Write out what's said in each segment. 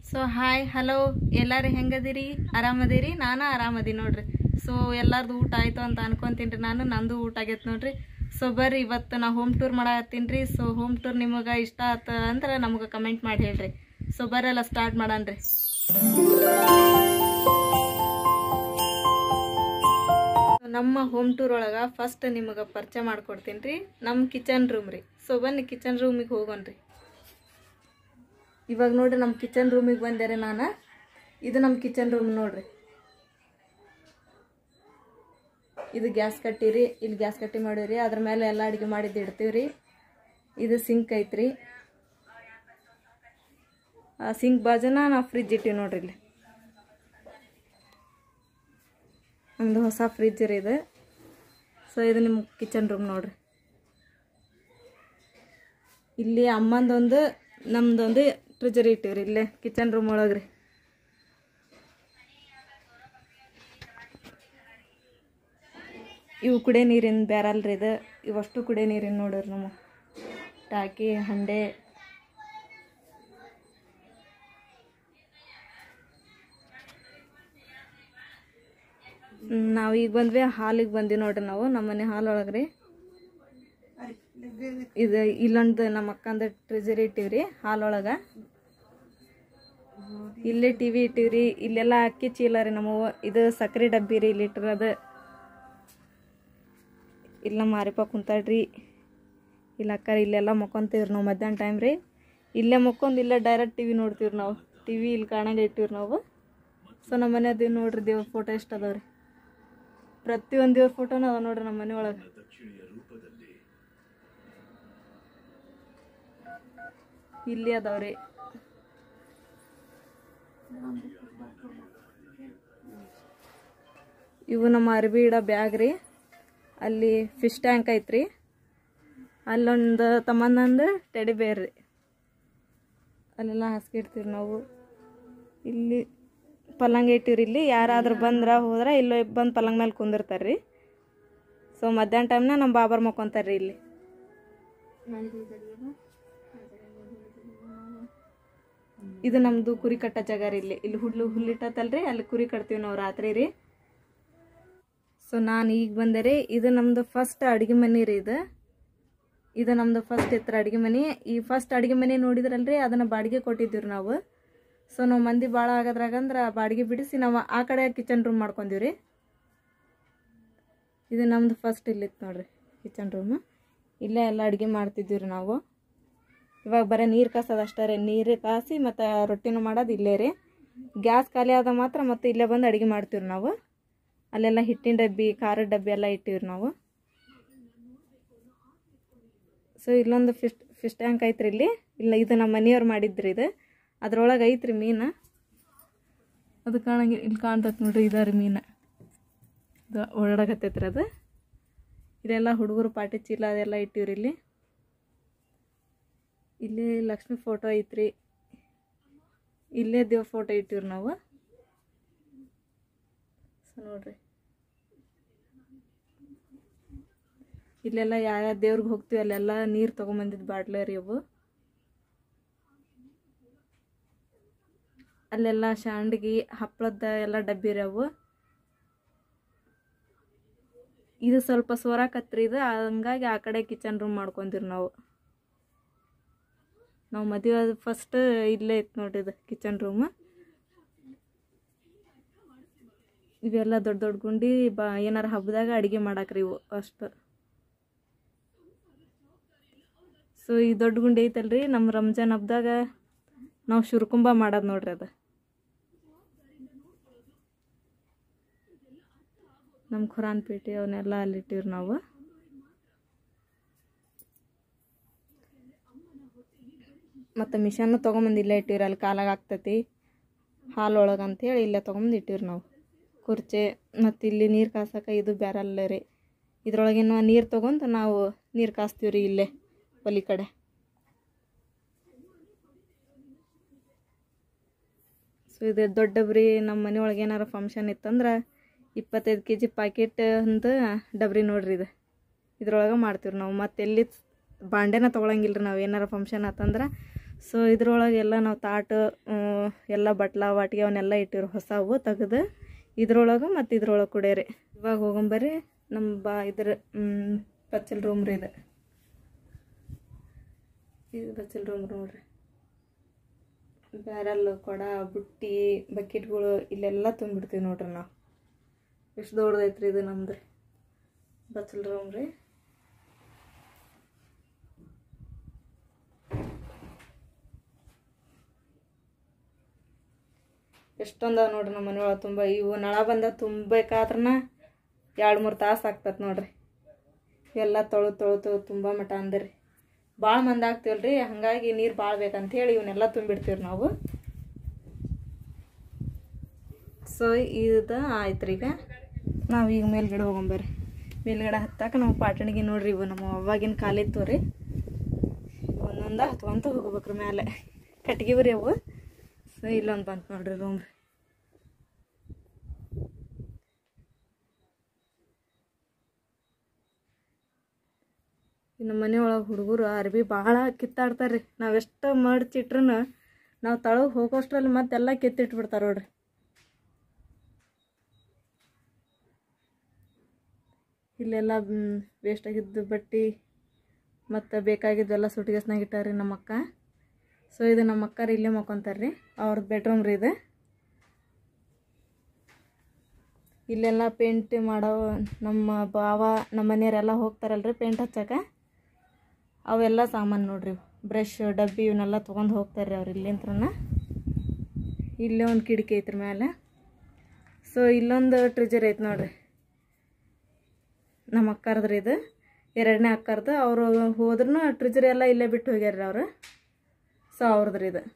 so hi hello ಎಲ್ಲರೂ ಹೆಂಗದಿರಿ ಆರಾಮದಿರಿ ನಾನು ಆರಾಮದಿ ನೋಡ್ರಿ ಸೊ ಎಲ್ಲಾರ್ದು ಊಟ ಆಯ್ತು ಅಂತ ಅನ್ಕೊಂತೀನಿ ರೀ ನಾನು ನಂದು ಊಟ ಆಗೈತೆ ನೋಡ್ರಿ ಸೊ ಬರ್ರಿ ಇವತ್ತು ನಾ ಹೋಮ್ ಟೂರ್ ಮಾಡತ್ತೀನಿ ರೀ ಸೊ ಹೋಮ್ ಟೂರ್ ನಿಮಗೆ ಇಷ್ಟ ಆತ ಅಂದ್ರೆ ನಮಗೆ ಕಮೆಂಟ್ ಮಾಡಿ ಹೇಳ್ರಿ ಸೊ ಬರಲ್ಲ ಸ್ಟಾರ್ಟ್ ಮಾಡನ್ರಿ ನಮ್ಮ ಹೋಮ್ ಟೂರ್ ಒಳಗೆ ಫಸ್ಟ್ ನಿಮಗೆ ಪರಿಚಯ ಮಾಡ್ಕೊಡ್ತೀನಿ ರೀ ನಮ್ಮ ಕಿಚನ್ ರೂಮ್ ರೀ ಸೊ ಬನ್ನಿ ಕಿಚನ್ ರೂಮಿಗೆ ಹೋಗೋಣ್ರಿ ಇವಾಗ ನೋಡ್ರಿ ನಮ್ಮ ಕಿಚನ್ ರೂಮಿಗೆ ಬಂದೆ ರೀ ನಾನು ಇದು ನಮ್ಮ ಕಿಚನ್ ರೂಮ್ ನೋಡ್ರಿ ಇದು ಗ್ಯಾಸ್ ಕಟ್ಟಿರಿ ಇಲ್ಲಿ ಗ್ಯಾಸ್ ಕಟ್ಟಿ ಮಾಡಿವ್ರಿ ಅದ್ರ ಮೇಲೆ ಎಲ್ಲ ಅಡುಗೆ ಮಾಡಿದ್ದು ಇಡ್ತೀವಿ ರೀ ಇದು ಸಿಂಕ್ ಐತ್ರಿ ಆ ಸಿಂಕ್ ಬಾಜುನ ನಾವು ಫ್ರಿಜ್ ಇಟ್ಟಿವಿ ನೋಡ್ರಿ ಇಲ್ಲಿ ನಮ್ಮದು ಹೊಸ ಫ್ರಿಜ್ ರೀ ಇದು ಸೊ ಇದು ನಿಮ್ಮ ಕಿಚನ್ ರೂಮ್ ನೋಡ್ರಿ ಇಲ್ಲಿ ಅಮ್ಮಂದೊಂದು ನಮ್ದೊಂದು ಟ್ರಿಜರಿ ಇಟ್ಟಿವ್ರಿ ಇಲ್ಲೇ ಕಿಚನ್ ರೂಮ್ ಒಳಗೆ ರೀ ಇವು ಕುಡಿಯೋ ನೀರಿನ ಬ್ಯಾರಲ್ ರೀ ಇದು ಇವಷ್ಟು ಕುಡಿಯೋ ನೀರಿನ ನೋಡ್ರಿ ನಮ್ಮ ಟಾಕಿ ಹಂಡೆ ನಾವು ಈಗ ಬಂದ್ವಿ ಹಾಲಿಗೆ ಬಂದ್ವಿ ನೋಡ್ರಿ ನಾವು ನಮ್ಮನೆ ಹಾಲ್ ಒಳಗೆ ರೀ ಇದು ಇಲ್ಲೊಂದು ನಮ್ಮ ಅಕ್ಕಂದ ಟ್ರೆಜರಿ ಇಟ್ಟಿವ್ರಿ ಹಾಲೊಳಗೆ ಇಲ್ಲೇ ಟಿ ವಿ ಇಟ್ಟಿವ್ರಿ ಇಲ್ಲೆಲ್ಲ ಅಕ್ಕಿ ಚೀಲ ರೀ ನಮ್ಮವ್ವ ಇದು ಸಕ್ಕರೆ ಡಬ್ಬಿ ರೀ ಇಲ್ಲಿ ಇಟ್ಟಿರೋದು ಇಲ್ಲ ಮಾರಿಪ ಕುಂತಾಳ್ರಿ ಇಲ್ಲ ಅಕ್ಕ ಇಲ್ಲೆಲ್ಲ ಮಕ್ಕೊಂತೀವ್ರಿ ನಾವು ಮಧ್ಯಾಹ್ನ ಟೈಮ್ ರೀ ಇಲ್ಲೇ ಮಕ್ಕೊಂದು ಇಲ್ಲೇ ಡೈರೆಕ್ಟ್ ಟಿ ವಿ ನೋಡ್ತೀವ್ರಿ ನಾವು ಟಿ ವಿ ಇಲ್ಲಿ ಕಾಣಂಗೆ ಇಟ್ಟಿವ್ರಿ ನಾವು ಸೊ ನಮ್ಮ ಮನೆ ಅದೇವು ನೋಡ್ರಿ ದೇವ್ರ ಫೋಟೋ ಎಷ್ಟು ಅದಾವ್ರಿ ಪ್ರತಿಯೊಂದು ದೇವ್ರ ಫೋಟೋನ ಅದಾವ ನೋಡ್ರಿ ನಮ್ಮ ಮನೆ ಒಳಗೆ ಇಲ್ಲಿ ಅದಾವ್ರಿ ಇವು ನಮ್ಮ ಅರ್ಬಿ ಇಡೋ ಬ್ಯಾಗ್ ರೀ ಅಲ್ಲಿ ಫಿಶ್ ಟ್ಯಾಂಕ್ ಐತ್ರಿ ಅಲ್ಲೊಂದು ತಮ್ಮಂದು ಟೆಡಿ ಬೇರ್ ರೀ ಅಲ್ಲೆಲ್ಲ ಹಾಸಿಗೆ ಇಡ್ತೀವಿ ನಾವು ಇಲ್ಲಿ ಪಲ್ಲಂಗ ಇಟ್ಟಿವ್ರಿ ಇಲ್ಲಿ ಯಾರಾದ್ರೂ ಬಂದ್ರೆ ಹೋದ್ರೆ ಇಲ್ಲೋ ಬಂದು ಪಲ್ಲಂಗ ಮೇಲೆ ಕುಂದಿರ್ತಾರೆ ರೀ ಸೊ ಮಧ್ಯಾಹ್ನ ಟೈಮ್ನ ನಮ್ಮ ಬಾಬರ್ ಮಕ್ಕೊಂತಾರೆ ರೀ ಇಲ್ಲಿ ಇದು ನಮ್ಮದು ಕುರಿ ಕಟ್ಟ ಜಾಗ ರೀ ಇಲ್ಲಿ ಇಲ್ಲಿ ಹುಲ್ಲು ಹುಲ್ಲಿಟ್ಟತ್ತಲ್ರಿ ಅಲ್ಲಿ ಕುರಿ ಕಟ್ತೀವಿ ನಾವು ರಾತ್ರಿ ರೀ ಸೊ ನಾನು ಈಗ ಬಂದೆ ರೀ ಇದು ನಮ್ಮದು ಫಸ್ಟ್ ಅಡುಗೆ ಮನೆ ರೀ ಇದು ಇದು ನಮ್ಮದು ಫಸ್ಟ್ ಇತ್ತು ಅಡುಗೆ ಮನೆ ಈ ಫಸ್ಟ್ ಅಡುಗೆ ಮನೆ ನೋಡಿದ್ರಲ್ರಿ ಅದನ್ನು ಬಾಡಿಗೆ ಕೊಟ್ಟಿದ್ದೀವಿ ರೀ ನಾವು ಸೊ ನಾವು ಮಂದಿ ಭಾಳ ಆಗೋದ್ರಾಗಂದ್ರೆ ಬಾಡಿಗೆ ಬಿಡಿಸಿ ನಾವು ಆ ಕಡೆ ಕಿಚನ್ ರೂಮ್ ಮಾಡ್ಕೊಂಡೀವಿ ರೀ ಇದು ನಮ್ಮದು ಫಸ್ಟ್ ಇಲ್ಲಿತ್ತು ನೋಡ್ರಿ ಕಿಚನ್ ರೂಮ್ ಇಲ್ಲೇ ಎಲ್ಲ ಅಡುಗೆ ಮಾಡ್ತಿದ್ದೀವಿ ರೀ ನಾವು ಇವಾಗ ಬರೀ ನೀರು ಕಾಸೋದು ಅಷ್ಟೇ ರೀ ನೀರು ಕಾಸಿ ಮತ್ತು ರೊಟ್ಟಿನೂ ಮಾಡೋದು ಇಲ್ಲೇ ರೀ ಗ್ಯಾಸ್ ಖಾಲಿ ಆದ ಮಾತ್ರ ಮತ್ತೆ ಇಲ್ಲೇ ಬಂದು ಅಡುಗೆ ಮಾಡ್ತೀವಿ ರೀ ನಾವು ಅಲ್ಲೆಲ್ಲ ಹಿಟ್ಟಿನ ಡಬ್ಬಿ ಖಾರದ ಡಬ್ಬಿ ಎಲ್ಲ ಇಟ್ಟಿವ್ರಿ ನಾವು ಸೊ ಇಲ್ಲೊಂದು ಫಿಶ್ ಫಿಶ್ ಟ್ಯಾಂಕ್ ಐತ್ರಿ ಇಲ್ಲಿ ಇಲ್ಲ ಇದು ನಮ್ಮ ಮನೆಯವ್ರು ಮಾಡಿದ್ರಿ ಇದು ಅದ್ರೊಳಗೆ ಐತ್ರಿ ಮೀನು ಅದು ಕಾಣಂಗೆ ಇಲ್ಲಿ ಕಾಣ್ತೈತೆ ನೋಡ್ರಿ ಇದಾರಿ ಮೀನು ಇದು ಓಡಾಡಕತ್ತೈತ್ರಿ ಅದು ಇಲ್ಲೆಲ್ಲ ಹುಡುಗರು ಪಾಟಿ ಚೀಲ ಅದೆಲ್ಲ ಇಟ್ಟಿವ್ರಿ ಇಲ್ಲಿ ಇಲ್ಲಿ ಲಕ್ಷ್ಮಿ ಫೋಟೋ ಐತ್ರಿ ಇಲ್ಲೇ ದೇವ್ರ ಫೋಟೋ ಇಟ್ಟಿವ್ರಿ ನಾವು ಸೊ ನೋಡ್ರಿ ಇಲ್ಲೆಲ್ಲ ಯಾವ್ಯಾವ ದೇವ್ರಿಗೆ ಹೋಗ್ತೀವಿ ಅಲ್ಲೆಲ್ಲ ನೀರು ತೊಗೊಂಬಂದಿದ್ದು ಬಾಟ್ಲೆ ರೀ ಅವು ಅಲ್ಲೆಲ್ಲ ಶಾಂಡ್ಗಿ ಹಪ್ಪಳದ ಎಲ್ಲ ಡಬ್ಬಿ ರೀ ಅವು ಇದು ಸ್ವಲ್ಪ ಸೋರಾಕತ್ರಿ ಇದು ಹಂಗಾಗಿ ಆ ಕಡೆ ಕಿಚನ್ ರೂಮ್ ಮಾಡ್ಕೊಂತೀವಿ ನಾವು ನಾವು ಮದುವೆ ಆದ ಫಸ್ಟ್ ಇಲ್ಲೇ ಇತ್ತು ನೋಡ್ರಿ ಇದು ಕಿಚನ್ ರೂಮ್ ಇವೆಲ್ಲ ದೊಡ್ಡ ದೊಡ್ಡ ಗುಂಡಿ ಬಾ ಏನಾರ ಹಬ್ಬದಾಗ ಅಡುಗೆ ಮಾಡಾಕ್ರಿ ಇವು ಅಷ್ಟು ಸೊ ಈ ದೊಡ್ಡ ಗುಂಡಿ ಐತಲ್ರಿ ನಮ್ಮ ರಂಜಾನ್ ಹಬ್ಬದಾಗ ನಾವು ಶುರ್ಕುಂಬ ಮಾಡೋದು ನೋಡ್ರಿ ಅದು ನಮ್ಮ ಖುರಾನ್ ಪೇಟೆ ಅವನ್ನೆಲ್ಲ ಅಲ್ಲಿಟ್ಟಿವ್ರಿ ನಾವು ಮತ್ತು ಮಿಷನ್ನು ತೊಗೊಂಬಂದು ಇಲ್ಲೇ ಇಟ್ಟಿವ್ರಿ ಅಲ್ಲಿ ಕಾಲಾಗ ಆಗ್ತೈತಿ ಹಾಲೊಳಗೆ ಅಂತೇಳಿ ಇಲ್ಲೇ ತೊಗೊಂಬಂದು ಇಟ್ಟಿವ್ರಿ ನಾವು ಕುರ್ಚೆ ಮತ್ತು ಇಲ್ಲಿ ನೀರು ಕಾಸಕ್ಕೆ ಇದು ಬ್ಯಾರಲ್ಲ ರೀ ಇದ್ರೊಳಗಿನ ನೀರು ತೊಗೊಂಡು ನಾವು ನೀರು ಕಾಸ್ತೀವಿ ರೀ ಇಲ್ಲೇ ಒಲಿ ಕಡೆ ಸೊ ಇದು ದೊಡ್ಡ ಡಬ್ರಿ ನಮ್ಮ ಮನೆ ಒಳಗೆ ಏನಾರ ಫಂಕ್ಷನ್ ಇತ್ತಂದ್ರೆ ಇಪ್ಪತ್ತೈದು ಕೆ ಜಿ ಪ್ಯಾಕೆಟ್ ಅಂತ ಡಬ್ರಿ ನೋಡ್ರಿ ಇದು ಇದ್ರೊಳಗೆ ಮಾಡ್ತೀವಿ ನಾವು ಮತ್ತೆ ಎಲ್ಲಿ ಬಾಂಡೆನ ತೊಗೊಳಂಗಿಲ್ಲ ರೀ ನಾವು ಏನಾರ ಫಂಕ್ಷನ್ ಆತಂದ್ರೆ ಸೊ ಇದ್ರೊಳಗೆ ಎಲ್ಲ ನಾವು ತಾಟು ಹ್ಮ್, ಎಲ್ಲ ಬಟ್ಲ ವಾಟಿಗೆ ಅವನ್ನೆಲ್ಲ ಇಟ್ಟಿರು ಹೊಸವು ತೆಗೆದು ಇದ್ರೊಳಗೆ ಮತ್ತು ಇದ್ರೊಳಗೆ ಕುಡಿಯರಿ ಇವಾಗ ಹೋಗಂಬರ್ರಿ ನಮ್ಮ ಬಾ ಇದ್ರ ಬಚ್ಚಲ್ ರೂಮ್ ರೀ ಇದು ಇದು ಬಚ್ಚಲ್ ರೂಮ್ ನೋಡ್ರಿ ಬ್ಯಾರಲ್ ಕೊಡ ಬುಟ್ಟಿ ಬಕೆಟ್ಗಳು ಇಲ್ಲೆಲ್ಲ ತುಂಬಿಡ್ತೀವಿ ನೋಡ್ರಿ ನಾವು ಎಷ್ಟು ದೊಡ್ಡದೈತ್ರಿ ಇದು ನಮ್ದು ಬಚ್ಚಲ್ ರೂಮ್ ರೀ ಎಷ್ಟೊಂದವ ನೋಡ್ರಿ ನಮ್ಮ ಮನೆಯೊಳಗೆ ತುಂಬ ಇವು ನಳ ಬಂದ ತುಂಬಬೇಕಾದ್ರನ ಎರಡು ಮೂರು ತಾಸು ಆಗ್ತದೆ ನೋಡ್ರಿ ಎಲ್ಲ ತೊಳು ತೊಳು ತೊಳು ತುಂಬ ಮಟ ಅಂದ್ರಿ ಭಾಳ ಮಂದಿ ಆಗ್ತೀವಲ್ರಿ ಹಾಗಾಗಿ ನೀರು ಭಾಳ ಬೇಕಂತೇಳಿ ಇವನ್ನೆಲ್ಲ ತುಂಬಿಡ್ತೀವಿ ನಾವು ಸೊ ಇದು ಆಯ್ತು ರೀ ಈಗ ನಾವು ಈಗ ಮೇಲ್ಗಡೆ ಹೋಗೊಂಬರ್ರಿ ಮೇಲ್ಗಡೆ ಹತ್ತಾಕ ನಾವು ಪಾಟಣಿಗೆ ನೋಡ್ರಿ ಇವು ನಮ್ಮ ಅವಾಗಿನ ಕಾಲಿತ್ತು ರೀ ಒಂದೊಂದ ಹತ್ಕೊಂತ ಹೋಗ್ಬೇಕ್ರಿ ಮೇಲೆ ಕಟ್ಗೆ ಬರೀ ಅವು ಸೊ ಇಲ್ಲೊಂದು ಬಂತು ನೋಡ್ರಿ ರೂಮ್ ರೀ ಇನ್ನು ಮನೆ ಒಳಗೆ ಹುಡುಗರು ಅರ್ಬಿ ಭಾಳ ಕಿತ್ತಾಡ್ತಾರೆ ರೀ ನಾವೆಷ್ಟು ಮಡ್ಚಿಟ್ರೂ ನಾವು ತಳಗೆ ಹೋಗೋಷ್ಟ್ರಲ್ಲಿ ಮತ್ತೆಲ್ಲ ಕಿತ್ತಿಟ್ಬಿಡ್ತಾರೆ ನೋಡ್ರಿ ಇಲ್ಲೆಲ್ಲ ವೇಸ್ಟ್ ಆಗಿದ್ದು ಬಟ್ಟೆ ಮತ್ತು ಬೇಕಾಗಿದ್ದೆಲ್ಲ ಸುಟ್ಗೆಸ್ನಾಗ ಇಟ್ಟಾರ್ರಿ ನಮ್ಮ ಅಕ್ಕ ಸೊ ಇದು ನಮ್ಮ ಅಕ್ಕಾರ ಇಲ್ಲೇ ಮಕ್ಕೊಂತಾರೆ ರೀ ಅವ್ರದ್ದು ಬೆಡ್ರೂಮ್ ರೀ ಇದು ಇಲ್ಲೆಲ್ಲ ಪೇಂಟ್ ಮಾಡೋ ನಮ್ಮ ಬಾವ ನಮ್ಮ ಮನೆಯವರೆಲ್ಲ ಹೋಗ್ತಾರಲ್ರಿ ಪೇಂಟ್ ಹಚ್ಚಕ್ಕೆ ಅವೆಲ್ಲ ಸಾಮಾನು ನೋಡ್ರಿ ಬ್ರಷ್ ಡಬ್ಬಿ ಇವನ್ನೆಲ್ಲ ತೊಗೊಂಡು ಹೋಗ್ತಾರೆ ಅವ್ರು ಇಲ್ಲಿಂತ್ರನ ಇಲ್ಲೇ ಒಂದು ಕಿಟಕಿ ಐತ್ರಿ ಮೇಲೆ ಸೊ ಇಲ್ಲೊಂದು ಟ್ರಿಜರ್ ಐತೆ ನೋಡ್ರಿ ನಮ್ಮ ಅಕ್ಕಾರ್ದ್ರಿ ಇದು ಎರಡನೇ ಅಕ್ಕಾರ್ದು ಅವರು ಹೋದ್ರೂ ಟ್ರಿಜರ್ ಎಲ್ಲ ಇಲ್ಲೇ ಬಿಟ್ಟು ಹೋಗ್ಯಾರ್ರಿ ಅವ್ರು ಸೊ ಅವ್ರದ್ರಿ ಇದು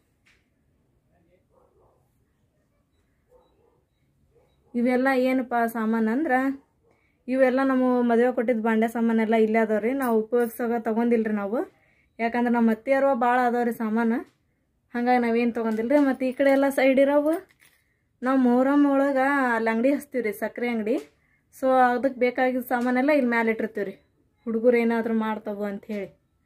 ಇವೆಲ್ಲ ಏನಪ್ಪ ಸಾಮಾನು ಅಂದ್ರೆ ಇವೆಲ್ಲ ನಮ್ಮ ಮದುವೆ ಕೊಟ್ಟಿದ್ದು ಬಾಂಡೆ ಸಾಮಾನೆಲ್ಲ ಇಲ್ಲೇ ಅದಾವ ರೀ ನಾವು ಉಪಯೋಗಿಸೋಕೆ ತೊಗೊಂಡಿಲ್ರಿ ನಾವು ಯಾಕಂದ್ರೆ ನಮ್ಮ ಅತ್ತೆಯರು ಭಾಳ ಅದಾವ ರೀ ಸಾಮಾನು ಹಂಗಾಗಿ ನಾವೇನು ತೊಗೊಂಡಿಲ್ರಿ ಮತ್ತು ಈ ಕಡೆ ಎಲ್ಲ ಸೈಡ್ ಇರೋವು ನಾವು ಮೊಹರಮ್ ಒಳಗೆ ಅಲ್ಲಿ ಅಂಗಡಿ ಹಚ್ತೀವಿ ರೀ ಸಕ್ಕರೆ ಅಂಗಡಿ ಸೊ ಅದಕ್ಕೆ ಬೇಕಾಗಿದ್ದ ಸಾಮಾನೆಲ್ಲ ಇಲ್ಲಿ ಮ್ಯಾಲೆ ಇಟ್ಟಿರ್ತೀವಿ ರೀ ಹುಡುಗರು ಏನಾದರೂ ಮಾಡ್ತಾವು ಅಂಥೇಳಿ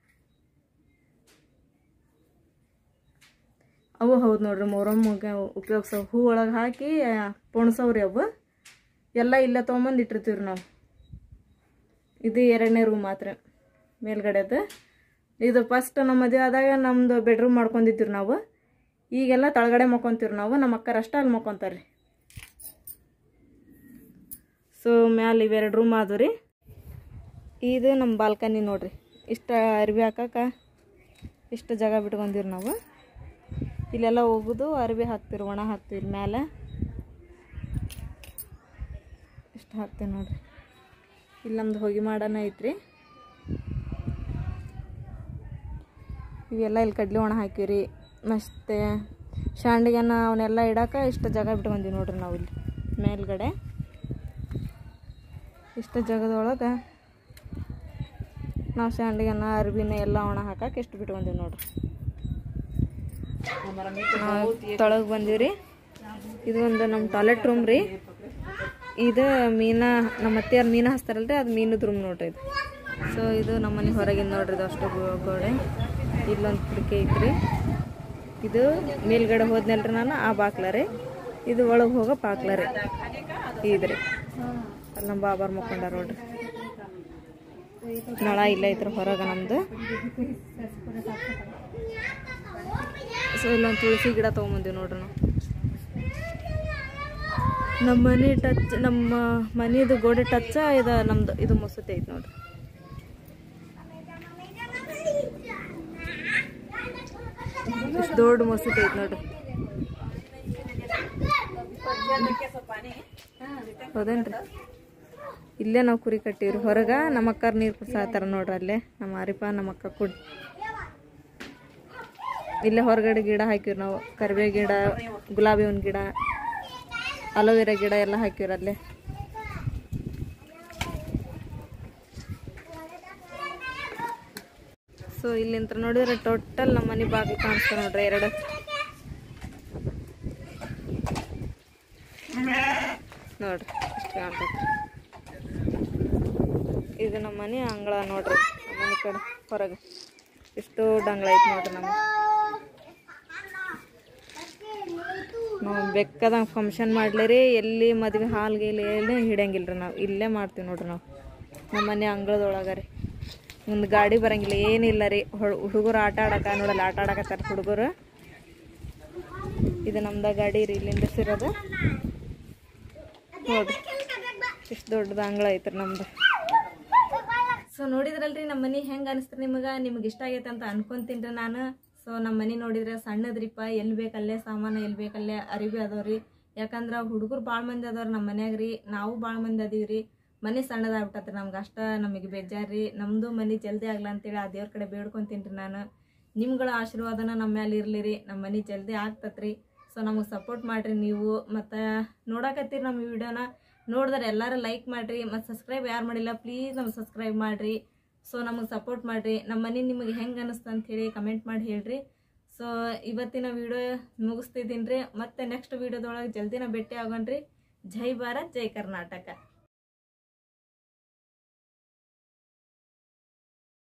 ಅವು ಹೌದು ನೋಡ್ರಿ ಮೊಹರಮ್ಗೆ ಉಪಯೋಗಿಸೋ ಹೂ ಒಳಗೆ ಹಾಕಿ ಪೊಣಸವ್ರಿ ಅವು ಎಲ್ಲ ಇಲ್ಲೇ ತೊಗೊಂಬಂದು ಇಟ್ಟಿರ್ತೀವಿ ನಾವು ಇದು ಎರಡನೇ ರೂಮ್ ಮಾತ್ರ ಮೇಲ್ಗಡೆದು ಇದು ಫಸ್ಟ್ ನಮ್ಮ ಮದುವೆ ಆದಾಗ ನಮ್ಮದು ಬೆಡ್ರೂಮ್ ಮಾಡ್ಕೊಂಡಿದ್ದೀವಿ ನಾವು ಈಗೆಲ್ಲ ತಳಗಡೆ ಮಕ್ಕೊಂತೀವಿ ನಾವು ನಮ್ಮ ಅಕ್ಕರ ಅಷ್ಟೇ ಅಲ್ಲಿ ಮಕ್ಕೊಂತಾರೆ ಸೊ ಮ್ಯಾಲೆ ಇವೆರಡು ರೂಮ್ ಆದವು ರೀ ಇದು ನಮ್ಮ ಬಾಲ್ಕನಿ ನೋಡ್ರಿ ಇಷ್ಟ ಅರ್ಬಿ ಹಾಕಕ್ಕೆ ಇಷ್ಟು ಜಾಗ ಬಿಟ್ಕೊಂಡಿವ್ರಿ ನಾವು ಇಲ್ಲೆಲ್ಲ ಹೋಗೋದು ಅರ್ಬಿ ಹಾಕ್ತಿರಿ ಒಣ ಹಾಕ್ತೀವಿ ಇಲ್ಲಿ ಮ್ಯಾಲೆ ಇಷ್ಟು ಹಾಕ್ತೀವಿ ನೋಡ್ರಿ ಇಲ್ಲಿ ನಮ್ದು ಹೋಗಿ ಮಾಡೋಣ ಐತ್ರಿ ಇವೆಲ್ಲ ಇಲ್ಲಿ ಕಡ್ಲಿ ಒಣ ಹಾಕಿವ್ರಿ ಮತ್ತೆ ಶಾಂಡಿಗೆನ ಅವನ್ನೆಲ್ಲ ಇಡಕ್ಕೆ ಇಷ್ಟು ಜಾಗ ಬಿಟ್ಕೊಂತೀವಿ ನೋಡ್ರಿ ನಾವು ಇಲ್ಲಿ ಮೇಲ್ಗಡೆ ಇಷ್ಟು ಜಾಗದೊಳಗೆ ನಾವು ಶಾಂಡಿಗೆನ ಅರ್ಬಿನ ಎಲ್ಲ ಒಣ ಹಾಕಕ್ಕೆ ಇಷ್ಟು ಬಿಟ್ಕೊಂತೀವಿ ನೋಡ್ರಿ ತೊಳಗೆ ಬಂದೀವಿ ಇದು ಒಂದು ನಮ್ಮ ಟಾಯ್ಲೆಟ್ ರೂಮ್ ರೀ ಇದು ಮೀನಾ ನಮ್ಮ ಅತ್ತೆಯವ್ರು ಮೀನು ಹಚ್ತಾರಲ್ರಿ ಅದು ಮೀನದ ರೂಮ್ ನೋಡ್ರಿ ಇದು ಸೊ ಇದು ನಮ್ಮ ಮನೆ ಹೊರಗಿಂದ ನೋಡ್ರಿ ಇದು ಅಷ್ಟು ಗೋ- ಗೋಡೆ ಇಲ್ಲೊಂದು ಕಿಟಕಿ ಐತ್ರಿ ಇದು ಮೇಲ್ಗಡೆ ಹೋದ್ನಲ್ರಿ ನಾನು ಆ ಬಾಕ್ಲ ರೀ ಇದು ಒಳಗೆ ಹೋಗೋ ಬಾಕ್ಲ ರೀ ಇದ್ರಿ ಅಲ್ಲಿ ನಮ್ಮ ಬಾಬಾರ್ ಮಕ್ಕೊಂಡಾರ ನೋಡ್ರಿ ನಳ ಇಲ್ಲ ಐತ್ರಿ ಹೊರಗೆ ನಮ್ದು ಸೊ ಇಲ್ಲೊಂದು ತುಳಸಿ ಗಿಡ ತೊಗೊಂಬಂದೀವಿ ನೋಡ್ರಿ ನಾವು ನಮ್ಮ ಮನೆ ಟಚ್ ನಮ್ಮ ಮನೆದು ಗೋಡೆ ಟಚ್ ಇದು ನಮ್ದು ಇದು ಮಸೂತಿ ಐತೆ ನೋಡ್ರಿ ಇಷ್ಟು ದೊಡ್ಡ ಮಸೂತಿ ಐತೆ ನೋಡ್ರಿ ಹೌದೇನ್ರಿ ಇಲ್ಲೇ ನಾವು ಕುರಿ ಕಟ್ಟೀವ್ರಿ ಹೊರಗ ನಮ್ಮ ಅಕ್ಕಾರ ನೀರು ಕುಡ್ಸಾತಾರ ನೋಡ್ರಿ ಅಲ್ಲೇ ನಮ್ಮ ಆರಿಪ ನಮ್ಮ ಅಕ್ಕ ಕುಡ್ ಇಲ್ಲೇ ಹೊರಗಡೆ ಗಿಡ ಹಾಕಿವ್ರಿ ನಾವು ಕರಿಬೇವು ಗಿಡ ಗುಲಾಬಿ ಹೂವಿನ ಗಿಡ ಅಲೋವೆರಾ ಗಿಡ ಎಲ್ಲ ಹಾಕಿವ್ರಿ ಅಲ್ಲೇ ಸೊ ಇಲ್ಲಿಂದ ನೋಡಿದ್ರೆ ಟೋಟಲ್ ನಮ್ಮ ಮನೆ ಬಾಗಿಲು ಕಾಣಿಸ್ತಾ ನೋಡ್ರಿ ಎರಡು ನೋಡ್ರಿ ಇಷ್ಟು ಕಾಣ್ತೈತಿ ಇದು ನಮ್ಮ ಮನೆ ಅಂಗಳ ನೋಡ್ರಿ ನಮ್ಮ ಮನೆ ಕಡೆ ಹೊರಗೆ ಎಷ್ಟು ದೊಡ್ಡ ಅಂಗಳ ಐತಿ ನೋಡ್ರಿ ನಮ್ಗೆ ನಾವು ಬೆಕ್ಕದಂಗೆ ಫಂಕ್ಷನ್ ಮಾಡ್ಲಿರಿ ಎಲ್ಲಿ ಮದ್ವೆ ಹಾಲ್ಗೆ ಇಲ್ಲಿ ಎಲ್ಲಿ ಹಿಡಿಯಂಗಿಲ್ಲ ರೀ ನಾವು ಇಲ್ಲೇ ಮಾಡ್ತೀವಿ ನೋಡ್ರಿ ನಾವು ನಮ್ಮ ಮನೆ ಅಂಗಳದೊಳಗೆ ರೀ ಒಂದು ಗಾಡಿ ಬರಂಗಿಲ್ಲ ಏನಿಲ್ಲ ರೀ ಹುಡುಗರು ಆಟ ಆಡಕ ನೋಡಲ್ಲ ಆಟ ಆಡಕತ್ತಾರ ಹುಡುಗರು ಇದು ನಮ್ದ ಗಾಡಿ ರೀ ಇಲ್ಲಿಂದ ಸಿರೋದು ನೋಡ್ರಿ ಇಷ್ಟು ದೊಡ್ಡದ ಅಂಗಳ ಐತ್ರಿ ನಮ್ದು ಸೊ ನೋಡಿದ್ರಲ್ರಿ ನಮ್ಮ ಮನೆ ಹೆಂಗೆ ಅನಿಸ್ತು ನಿಮಗೆ ನಿಮ್ಗೆ ಇಷ್ಟ ಆಗೈತೆ ಅಂತ ಅನ್ಕೊಂತೀನಿ ನಾನು ಸೊ ನಮ್ಮ ಮನೆ ನೋಡಿದ್ರೆ ಸಣ್ಣದ್ರಿಪ್ಪ ಎಲ್ಲಿ ಬೇಕಲ್ಲೇ ಸಾಮಾನು ಎಲ್ಲಿ ಬೇಕಲ್ಲೇ ಅರಿವಿ ಅದಾವ್ರಿ ಯಾಕಂದ್ರೆ ಹುಡುಗರು ಭಾಳ ಮಂದಿ ಅದಾವ್ರಿ ನಮ್ಮ ಮನ್ಯಾಗ ರೀ ನಾವು ಭಾಳ ಮಂದಿ ಅದೀವಿ ರೀ ಮನೆ ಸಣ್ಣದಾಗ್ಬಿಟ್ಟತ್ರಿ ನಮ್ಗೆ ಅಷ್ಟ ನಮಗೆ ಬೇಜಾರು ರೀ ನಮ್ಮದು ಮನೆ ಜಲ್ದಿ ಆಗ್ಲ ಅಂತೇಳಿ ಆ ದೇವ್ರ ಕಡೆ ಬೇಡ್ಕೊಂತೀನಿ ರೀ ನಾನು ನಿಮ್ಗಳ ಆಶೀರ್ವಾದನ ನಮ್ಮ ಮೇಲೆ ಇರಲಿ ರೀ ನಮ್ಮ ಮನೆ ಜಲ್ದಿ ಆಗ್ತತ್ರಿ ಸೊ ನಮಗೆ ಸಪೋರ್ಟ್ ಮಾಡಿರಿ ನೀವು ಮತ್ತು ನೋಡಕತ್ತೀರಿ ನಮ್ಮ ವಿಡಿಯೋನ ನೋಡಿದ್ರೆ ಎಲ್ಲರೂ ಲೈಕ್ ಮಾಡಿರಿ ಮತ್ತು ಸಬ್ಸ್ಕ್ರೈಬ್ ಯಾರು ಮಾಡಿಲ್ಲ ಪ್ಲೀಸ್ ನಮ್ಗೆ ಸಬ್ಸ್ಕ್ರೈಬ್ ಮಾಡಿರಿ ಸೊ ನಮಗೆ ಸಪೋರ್ಟ್ ಮಾಡಿರಿ ನಮ್ಮ ಮನೆ ನಿಮಗೆ ಹೆಂಗೆ ಅನ್ನಿಸ್ತು ಅಂಥೇಳಿ ಕಮೆಂಟ್ ಮಾಡಿ ಹೇಳ್ರಿ ಸೊ ಇವತ್ತಿನ ವಿಡಿಯೋ ಮುಗಿಸ್ತಿದ್ದೀನಿ ರೀ ಮತ್ತೆ ನೆಕ್ಸ್ಟ್ ವಿಡಿಯೋದೊಳಗೆ ಜಲ್ದಿನ ಭೇಟಿ ಆಗೋಣ್ರಿ ಜೈ ಭಾರತ್ ಜೈ ಕರ್ನಾಟಕ